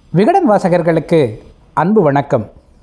விகடன் வாசகர்களுக்கு அன்பு வணக்கம்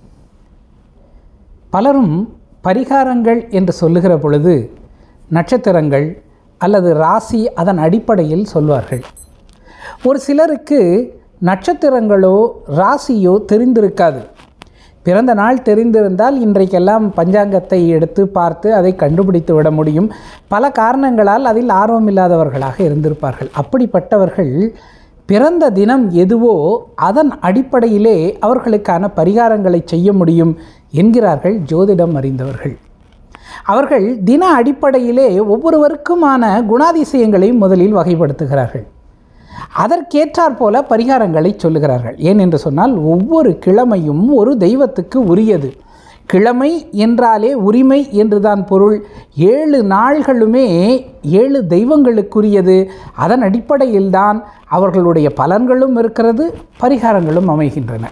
பலரும் பரிகாரங்கள் என்று சொல்லுகிற பொழுது நட்சத்திரங்கள் அல்லது ராசி அதன் அடிப்படையில் சொல்வார்கள் ஒரு சிலருக்கு நட்சத்திரங்களோ ராசியோ தெரிந்திருக்காது பிறந்த நாள் தெரிந்திருந்தால் இன்றைக்கெல்லாம் பஞ்சாங்கத்தை எடுத்து பார்த்து அதை கண்டுபிடித்து விட முடியும் பல காரணங்களால் அதில் ஆர்வமில்லாதவர்களாக இருந்திருப்பார்கள் அப்படிப்பட்டவர்கள் பிறந்த தினம் எதுவோ அதன் அடிப்படையிலே அவர்களுக்கான பரிகாரங்களை செய்ய முடியும் என்கிறார்கள் ஜோதிடம் அறிந்தவர்கள் அவர்கள் தின அடிப்படையிலே ஒவ்வொருவருக்குமான குணாதிசயங்களை முதலில் வகைப்படுத்துகிறார்கள் அதற்கேற்றாற் போல பரிகாரங்களை சொல்லுகிறார்கள் ஏன் என்று சொன்னால் ஒவ்வொரு கிழமையும் ஒரு தெய்வத்துக்கு உரியது கிழமை என்றாலே உரிமை என்றுதான் பொருள் ஏழு நாள்களுமே ஏழு தெய்வங்களுக்குரியது அதன் அடிப்படையில்தான் அவர்களுடைய பலன்களும் இருக்கிறது பரிகாரங்களும் அமைகின்றன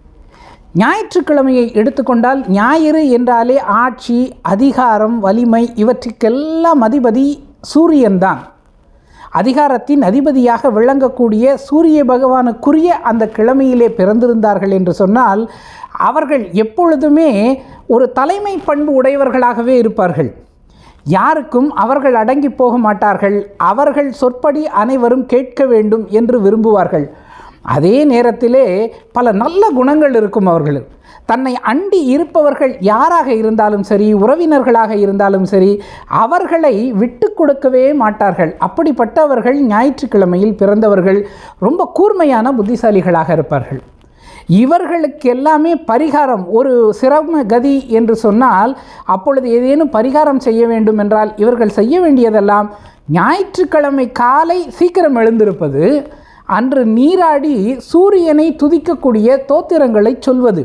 ஞாயிற்றுக்கிழமையை எடுத்துக்கொண்டால் ஞாயிறு என்றாலே ஆட்சி அதிகாரம் வலிமை இவற்றுக்கெல்லாம் அதிபதி சூரியன்தான் அதிகாரத்தின் அதிபதியாக விளங்கக்கூடிய சூரிய பகவானுக்குரிய அந்த கிழமையிலே பிறந்திருந்தார்கள் என்று சொன்னால் அவர்கள் எப்பொழுதுமே ஒரு தலைமை பண்பு உடையவர்களாகவே இருப்பார்கள் யாருக்கும் அவர்கள் அடங்கி போக மாட்டார்கள் அவர்கள் சொற்படி அனைவரும் கேட்க வேண்டும் என்று விரும்புவார்கள் அதே நேரத்திலே பல நல்ல குணங்கள் இருக்கும் அவர்கள் தன்னை அண்டி இருப்பவர்கள் யாராக இருந்தாலும் சரி உறவினர்களாக இருந்தாலும் சரி அவர்களை விட்டு கொடுக்கவே மாட்டார்கள் அப்படிப்பட்டவர்கள் ஞாயிற்றுக்கிழமையில் பிறந்தவர்கள் ரொம்ப கூர்மையான புத்திசாலிகளாக இருப்பார்கள் இவர்களுக்கு எல்லாமே பரிகாரம் ஒரு சிரம கதி என்று சொன்னால் அப்பொழுது ஏதேனும் பரிகாரம் செய்ய வேண்டும் என்றால் இவர்கள் செய்ய வேண்டியதெல்லாம் ஞாயிற்றுக்கிழமை காலை சீக்கிரம் எழுந்திருப்பது அன்று நீராடி சூரியனை துதிக்கக்கூடிய தோத்திரங்களை சொல்வது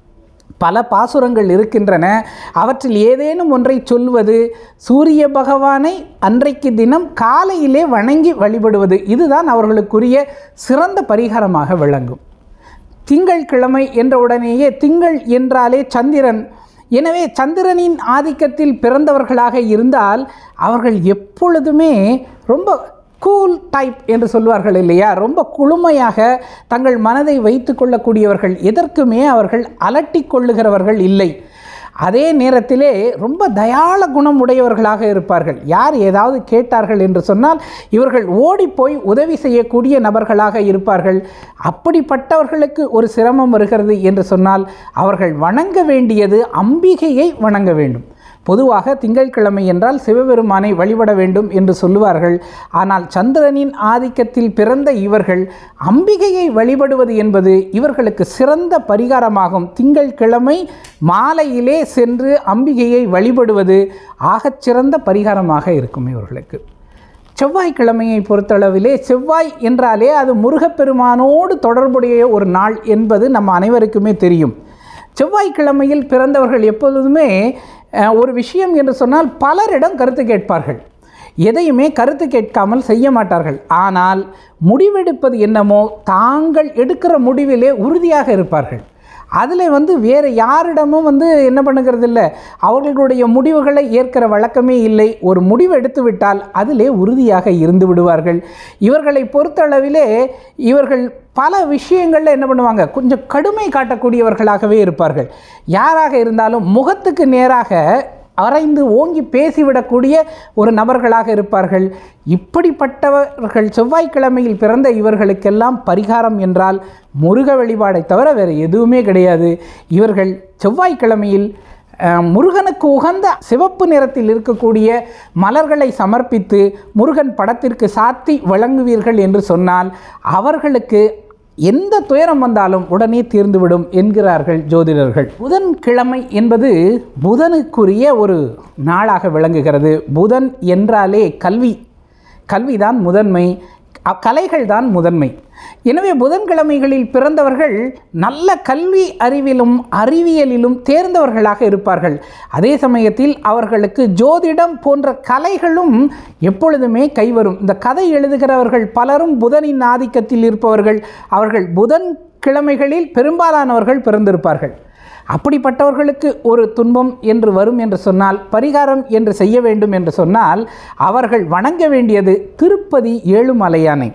பல பாசுரங்கள் இருக்கின்றன அவற்றில் ஏதேனும் ஒன்றை சொல்வது சூரிய பகவானை அன்றைக்கு தினம் காலையிலே வணங்கி வழிபடுவது இதுதான் அவர்களுக்குரிய சிறந்த பரிகாரமாக விளங்கும் திங்கள் கிழமை என்ற உடனேயே திங்கள் என்றாலே சந்திரன் எனவே சந்திரனின் ஆதிக்கத்தில் பிறந்தவர்களாக இருந்தால் அவர்கள் எப்பொழுதுமே ரொம்ப கூல் டைப் என்று சொல்வார்கள் இல்லையா ரொம்ப குளுமையாக தங்கள் மனதை வைத்து கொள்ளக்கூடியவர்கள் எதற்குமே அவர்கள் அலட்டி கொள்ளுகிறவர்கள் இல்லை அதே நேரத்திலே ரொம்ப தயாள குணம் உடையவர்களாக இருப்பார்கள் யார் ஏதாவது கேட்டார்கள் என்று சொன்னால் இவர்கள் ஓடிப்போய் உதவி செய்யக்கூடிய நபர்களாக இருப்பார்கள் அப்படிப்பட்டவர்களுக்கு ஒரு சிரமம் வருகிறது என்று சொன்னால் அவர்கள் வணங்க வேண்டியது அம்பிகையை வணங்க வேண்டும் பொதுவாக திங்கட்கிழமை என்றால் சிவபெருமானை வழிபட வேண்டும் என்று சொல்லுவார்கள் ஆனால் சந்திரனின் ஆதிக்கத்தில் பிறந்த இவர்கள் அம்பிகையை வழிபடுவது என்பது இவர்களுக்கு சிறந்த பரிகாரமாகும் திங்கட்கிழமை மாலையிலே சென்று அம்பிகையை வழிபடுவது ஆகச்சிறந்த பரிகாரமாக இருக்கும் இவர்களுக்கு செவ்வாய்க்கிழமையை பொறுத்தளவிலே செவ்வாய் என்றாலே அது முருகப்பெருமானோடு தொடர்புடைய ஒரு நாள் என்பது நம்ம அனைவருக்குமே தெரியும் செவ்வாய்க்கிழமையில் பிறந்தவர்கள் எப்பொழுதுமே ஒரு விஷயம் என்று சொன்னால் பலரிடம் கருத்து கேட்பார்கள் எதையுமே கருத்து கேட்காமல் செய்ய மாட்டார்கள் ஆனால் முடிவெடுப்பது என்னமோ தாங்கள் எடுக்கிற முடிவிலே உறுதியாக இருப்பார்கள் அதில் வந்து வேறு யாரிடமும் வந்து என்ன பண்ணுகிறது இல்லை அவர்களுடைய முடிவுகளை ஏற்கிற வழக்கமே இல்லை ஒரு முடிவு எடுத்து விட்டால் அதிலே உறுதியாக இருந்து விடுவார்கள் இவர்களை பொறுத்தளவிலே இவர்கள் பல விஷயங்களில் என்ன பண்ணுவாங்க கொஞ்சம் கடுமை காட்டக்கூடியவர்களாகவே இருப்பார்கள் யாராக இருந்தாலும் முகத்துக்கு நேராக அரைந்து ஓங்கி பேசிவிடக்கூடிய ஒரு நபர்களாக இருப்பார்கள் இப்படிப்பட்டவர்கள் செவ்வாய்க்கிழமையில் பிறந்த இவர்களுக்கெல்லாம் பரிகாரம் என்றால் முருக வழிபாடை தவிர வேறு எதுவுமே கிடையாது இவர்கள் செவ்வாய்க்கிழமையில் முருகனுக்கு உகந்த சிவப்பு நிறத்தில் இருக்கக்கூடிய மலர்களை சமர்ப்பித்து முருகன் படத்திற்கு சாத்தி வழங்குவீர்கள் என்று சொன்னால் அவர்களுக்கு எந்த துயரம் வந்தாலும் உடனே தீர்ந்துவிடும் என்கிறார்கள் ஜோதிடர்கள் புதன் கிழமை என்பது புதனுக்குரிய ஒரு நாளாக விளங்குகிறது புதன் என்றாலே கல்வி கல்விதான் முதன்மை கலைகள் தான் முதன்மை எனவே புதன்கிழமைகளில் பிறந்தவர்கள் நல்ல கல்வி அறிவிலும் அறிவியலிலும் தேர்ந்தவர்களாக இருப்பார்கள் அதே சமயத்தில் அவர்களுக்கு ஜோதிடம் போன்ற கலைகளும் எப்பொழுதுமே கைவரும் இந்த கதை எழுதுகிறவர்கள் பலரும் புதனின் ஆதிக்கத்தில் இருப்பவர்கள் அவர்கள் புதன் கிழமைகளில் பெரும்பாலானவர்கள் பிறந்திருப்பார்கள் அப்படிப்பட்டவர்களுக்கு ஒரு துன்பம் என்று வரும் என்று சொன்னால் பரிகாரம் என்று செய்ய வேண்டும் என்று சொன்னால் அவர்கள் வணங்க வேண்டியது திருப்பதி ஏழுமலையானை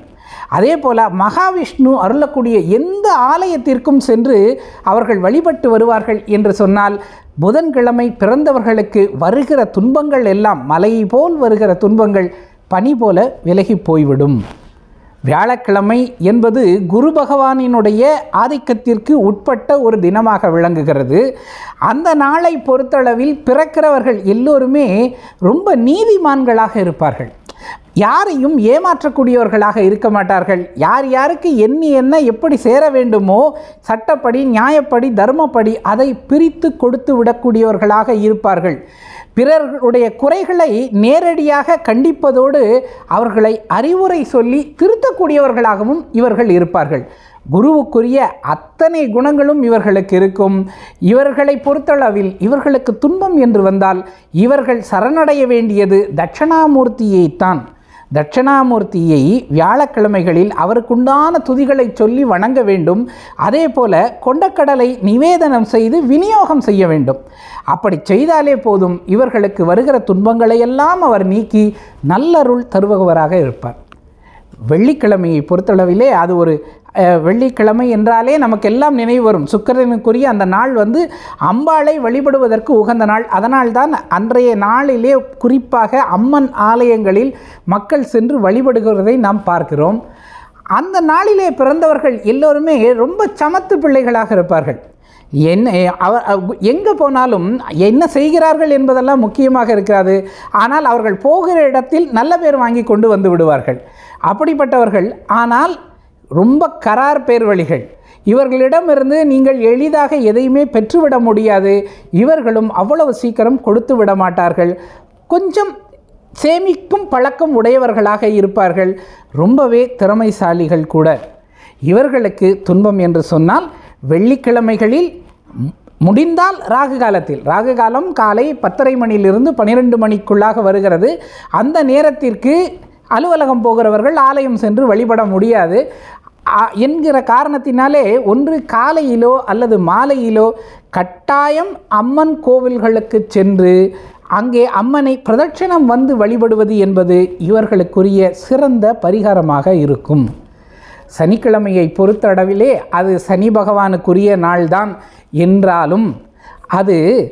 அதே போல் மகாவிஷ்ணு அருளக்கூடிய எந்த ஆலயத்திற்கும் சென்று அவர்கள் வழிபட்டு வருவார்கள் என்று சொன்னால் புதன்கிழமை பிறந்தவர்களுக்கு வருகிற துன்பங்கள் எல்லாம் மலை போல் வருகிற துன்பங்கள் பனி போல விலகி போய்விடும் வியாழக்கிழமை என்பது குரு பகவானினுடைய ஆதிக்கத்திற்கு உட்பட்ட ஒரு தினமாக விளங்குகிறது அந்த நாளை பொறுத்தளவில் பிறக்கிறவர்கள் எல்லோருமே ரொம்ப நீதிமான்களாக இருப்பார்கள் யாரையும் ஏமாற்றக்கூடியவர்களாக இருக்க மாட்டார்கள் யார் யாருக்கு எண்ணி என்ன எப்படி சேர வேண்டுமோ சட்டப்படி நியாயப்படி தர்மப்படி அதை பிரித்து கொடுத்து விடக்கூடியவர்களாக இருப்பார்கள் பிறர்களுடைய குறைகளை நேரடியாக கண்டிப்பதோடு அவர்களை அறிவுரை சொல்லி திருத்தக்கூடியவர்களாகவும் இவர்கள் இருப்பார்கள் குருவுக்குரிய அத்தனை குணங்களும் இவர்களுக்கு இருக்கும் இவர்களை பொறுத்தளவில் இவர்களுக்கு துன்பம் என்று வந்தால் இவர்கள் சரணடைய வேண்டியது தட்சணாமூர்த்தியைத்தான் தட்சிணாமூர்த்தியை வியாழக்கிழமைகளில் அவருக்குண்டான துதிகளை சொல்லி வணங்க வேண்டும் அதே போல கொண்டக்கடலை நிவேதனம் செய்து விநியோகம் செய்ய வேண்டும் அப்படி செய்தாலே போதும் இவர்களுக்கு வருகிற துன்பங்களையெல்லாம் அவர் நீக்கி நல்லருள் தருபவராக இருப்பார் வெள்ளிக்கிழமையை பொறுத்தளவிலே அது ஒரு அஹ், வெள்ளிக்கிழமை என்றாலே நமக்கெல்லாம் நினைவு வரும் சுக்கிரனுக்குரிய அந்த நாள் வந்து அம்பாளை வழிபடுவதற்கு உகந்த நாள் அதனால்தான் அன்றைய நாளிலே குறிப்பாக அம்மன் ஆலயங்களில் மக்கள் சென்று வழிபடுகிறதை நாம் பார்க்கிறோம் அந்த நாளிலே பிறந்தவர்கள் எல்லோருமே ரொம்ப சமத்து பிள்ளைகளாக இருப்பார்கள் என்ன அவர் எங்கே போனாலும் என்ன செய்கிறார்கள் என்பதெல்லாம் முக்கியமாக இருக்காது ஆனால் அவர்கள் போகிற இடத்தில் நல்ல பேர் வாங்கி கொண்டு வந்து விடுவார்கள் அப்படிப்பட்டவர்கள் ஆனால் ரொம்ப கரார் பேர்வழிகள் இவர்களிடமிருந்து நீங்கள் எளிதாக எதையுமே பெற்றுவிட முடியாது இவர்களும் அவ்வளவு சீக்கிரம் கொடுத்து விட மாட்டார்கள் கொஞ்சம் சேமிக்கும் பழக்கம் உடையவர்களாக இருப்பார்கள் ரொம்பவே திறமைசாலிகள் கூட இவர்களுக்கு துன்பம் என்று சொன்னால் வெள்ளிக்கிழமைகளில் மு- முடிந்தால் ராகு காலத்தில் ராகு காலம் காலை பத்தரை மணியிலிருந்து பன்னிரெண்டு மணிக்குள்ளாக வருகிறது அந்த நேரத்திற்கு அலுவலகம் போகிறவர்கள் ஆலயம் சென்று வழிபட முடியாது ஆ- என்கிற காரணத்தினாலே ஒன்று காலையிலோ அல்லது மாலையிலோ கட்டாயம் அம்மன் கோவில்களுக்கு சென்று அங்கே அம்மனை பிரதட்சணம் வந்து வழிபடுவது என்பது இவர்களுக்குரிய சிறந்த பரிகாரமாக இருக்கும் சனிக்கிழமையை பொறுத்தளவிலே அது சனி பகவானுக்குரிய நாள்தான் என்றாலும் அது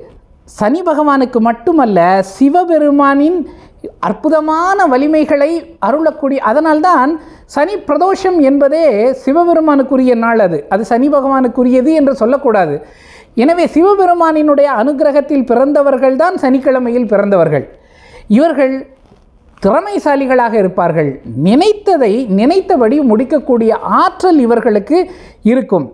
சனி பகவானுக்கு மட்டுமல்ல சிவபெருமானின் அற்புதமான வலிமைகளை அருளக்கூடிய அதனால்தான் சனி பிரதோஷம் என்பதே சிவபெருமானுக்குரிய நாள் அது அது சனி பகவானுக்குரியது என்று சொல்லக்கூடாது எனவே சிவபெருமானினுடைய அனுக்கிரகத்தில் பிறந்தவர்கள்தான் சனிக்கிழமையில் பிறந்தவர்கள் இவர்கள் திறமைசாலிகளாக இருப்பார்கள் நினைத்ததை நினைத்தபடி முடிக்கக்கூடிய ஆற்றல் இவர்களுக்கு இருக்கும்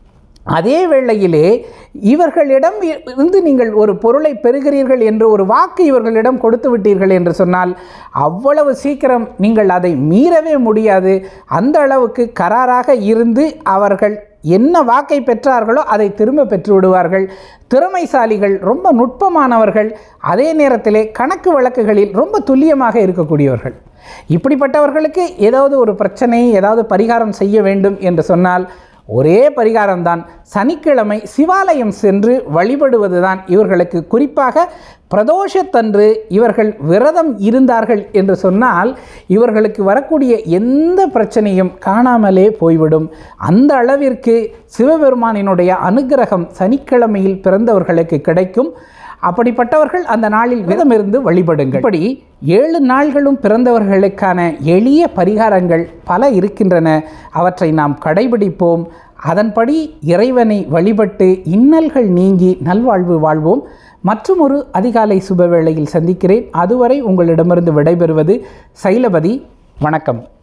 அதே வேளையிலே இவர்களிடம் இருந்து நீங்கள் ஒரு பொருளை பெறுகிறீர்கள் என்று ஒரு வாக்கு இவர்களிடம் கொடுத்து விட்டீர்கள் என்று சொன்னால் அவ்வளவு சீக்கிரம் நீங்கள் அதை மீறவே முடியாது அந்த அளவுக்கு கராராக இருந்து அவர்கள் என்ன வாக்கை பெற்றார்களோ அதை திரும்ப பெற்று விடுவார்கள் திறமைசாலிகள் ரொம்ப நுட்பமானவர்கள் அதே நேரத்திலே கணக்கு வழக்குகளில் ரொம்ப துல்லியமாக இருக்கக்கூடியவர்கள் இப்படிப்பட்டவர்களுக்கு ஏதாவது ஒரு பிரச்சனை ஏதாவது பரிகாரம் செய்ய வேண்டும் என்று சொன்னால் ஒரே பரிகாரம்தான் சனிக்கிழமை சிவாலயம் சென்று வழிபடுவதுதான் இவர்களுக்கு குறிப்பாக பிரதோஷத்தன்று இவர்கள் விரதம் இருந்தார்கள் என்று சொன்னால் இவர்களுக்கு வரக்கூடிய எந்த பிரச்சனையும் காணாமலே போய்விடும் அந்த அளவிற்கு சிவபெருமானினுடைய அனுக்கிரகம் சனிக்கிழமையில் பிறந்தவர்களுக்கு கிடைக்கும் அப்படிப்பட்டவர்கள் அந்த நாளில் விரதமிருந்து வழிபடுங்கள் இப்படி ஏழு நாள்களும் பிறந்தவர்களுக்கான எளிய பரிகாரங்கள் பல இருக்கின்றன அவற்றை நாம் கடைபிடிப்போம் அதன்படி இறைவனை வழிபட்டு இன்னல்கள் நீங்கி நல்வாழ்வு வாழ்வோம் மற்றும் ஒரு அதிகாலை சுபவேளையில் சந்திக்கிறேன் அதுவரை உங்களிடமிருந்து விடைபெறுவது சைலபதி வணக்கம்